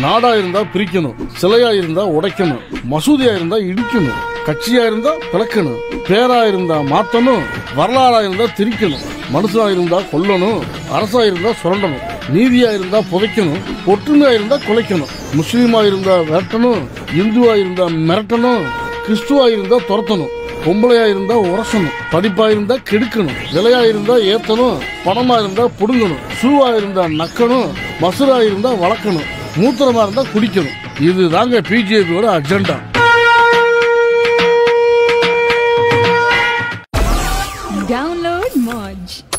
நாடா இருந்தா பிரிக்கணும் சிலையா இருந்தா உடைக்கணும் மசூதியா இருந்தா இடிக்கணும் கட்சியா இருந்தா பிளக்கணும் பேரா இருந்தா மாத்தணும் வரலாறா இருந்தா திரிக்கணும் மனுஷனா இருந்தா கொல்லணும் அரசா இருந்தா சுரண்டணும் நீதியா இருந்தா புதைக்கணும் ஒற்றுமையா இருந்தா குலைக்கணும் முஸ்லீமா இருந்தா விரட்டணும் இந்துவா இருந்தா மிரட்டணும் கிறிஸ்துவா இருந்தா துரத்தணும் பொம்பளையா இருந்தா உரசணும் படிப்பா இருந்தா கெடுக்கணும் விலையா இருந்தா ஏத்தணும் பணமா இருந்தா புடுங்கணும் ஷூவா இருந்தா நக்கணும் மசுரா இருந்தா வளர்க்கணும் மூத்திரமா இருந்தா குடிக்கணும் இதுதாங்க பிஜேபியோட அஜெண்டா Download Moj.